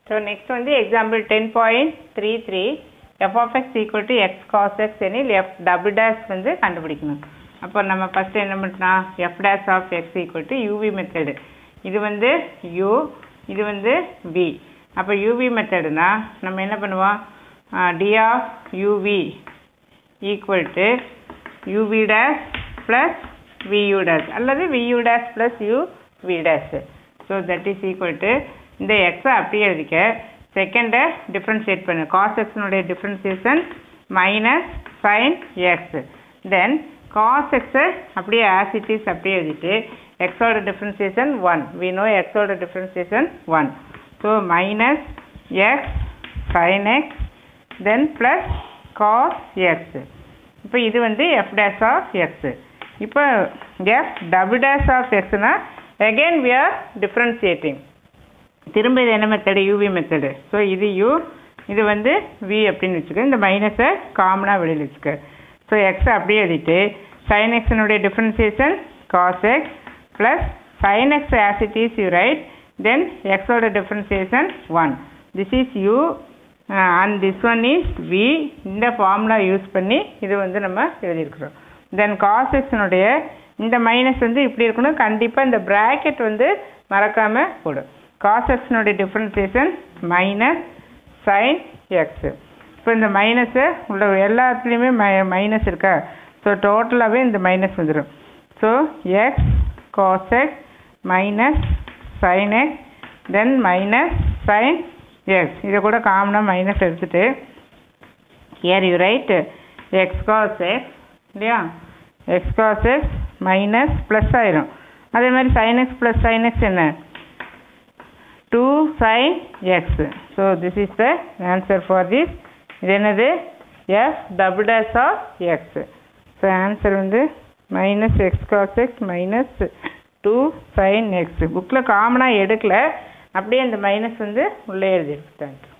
so next வந்து example ten point three three f of x equal to x cos x எனில் f double dash வந்து கண்டுபிடிக்கணும் அப்போ நம்ம ஃபஸ்ட்டு என்ன பண்ணலாம் f dash of x equal to UV method இது வந்து யூ இது வந்து வி அப்போ யூவி மெத்தடுனா நம்ம என்ன பண்ணுவோம் d of UV equal to UV dash plus v u dash அல்லது v u dash plus u v dash so that is equal to இந்த எக்ஸை அப்படியே எழுதிக்க செகண்டை டிஃப்ரென்ஷியேட் பண்ணு காஸ் எக்ஸினுடைய differentiation minus sine x then cos எக்ஸை அப்படியே ஆஸ் இட் இஸ் அப்படியே எழுதிட்டு எக்ஸோட டிஃப்ரென்சியேஷன் ஒன் வி நோ எக்ஸோட differentiation one so minus x sine x then plus cos x இப்போ இது வந்து எஃப் டேஷ் ஆஃப் எக்ஸ் இப்போ எஃப் டபுள் டேஷ் ஆஃப் எக்ஸ்னா அகெயின் வி ஆர் டிஃப்ரென்சியேட்டிங் திரும்ப இது என்ன மெத்தடு யூவி மெத்தடு ஸோ இது யூ இது வந்து வி அப்படின்னு வச்சுக்க இந்த மைனஸை காமனாக வெளியில் வச்சுக்க ஸோ எக்ஸ் அப்படியே எழுதிட்டு சைன் எக்ஸினுடைய differentiation cos x plus sine x as it is u right then எக்ஸோட differentiation one this is u and this one is v இந்த ஃபார்முலா யூஸ் பண்ணி இது வந்து நம்ம எழுதியிருக்கிறோம் தென் காஸ் எக்ஸினுடைய இந்த மைனஸ் வந்து இப்படி இருக்கணும் கண்டிப்பாக இந்த ப்ராக்கெட் வந்து மறக்காமல் போடும் காஸ் எக்ஸினுடைய டிஃப்ரென்சியேஷன் மைனஸ் சைன் எக்ஸு இப்போ இந்த மைனஸு உள்ள எல்லாத்துலேயுமே மை மைனஸ் இருக்கா ஸோ டோட்டலாகவே இந்த மைனஸ் வந்துடும் so x cos x minus sine x then minus sine x இதை கூட காமனாக மைனஸ் எடுத்துட்டு here you write x cos x இல்லையா x cos x minus plus ஆயிரும் அதே மாதிரி sine x plus sine x என்ன two sine x so this is the answer for this இது என்னது f double dash of x so answer வந்து minus x cos x minus two sine x புக்கில் காமனாக எடுக்கல அப்படியே அந்த மைனஸ் வந்து உள்ளே எழுதிருக்கு தேங்க்யூ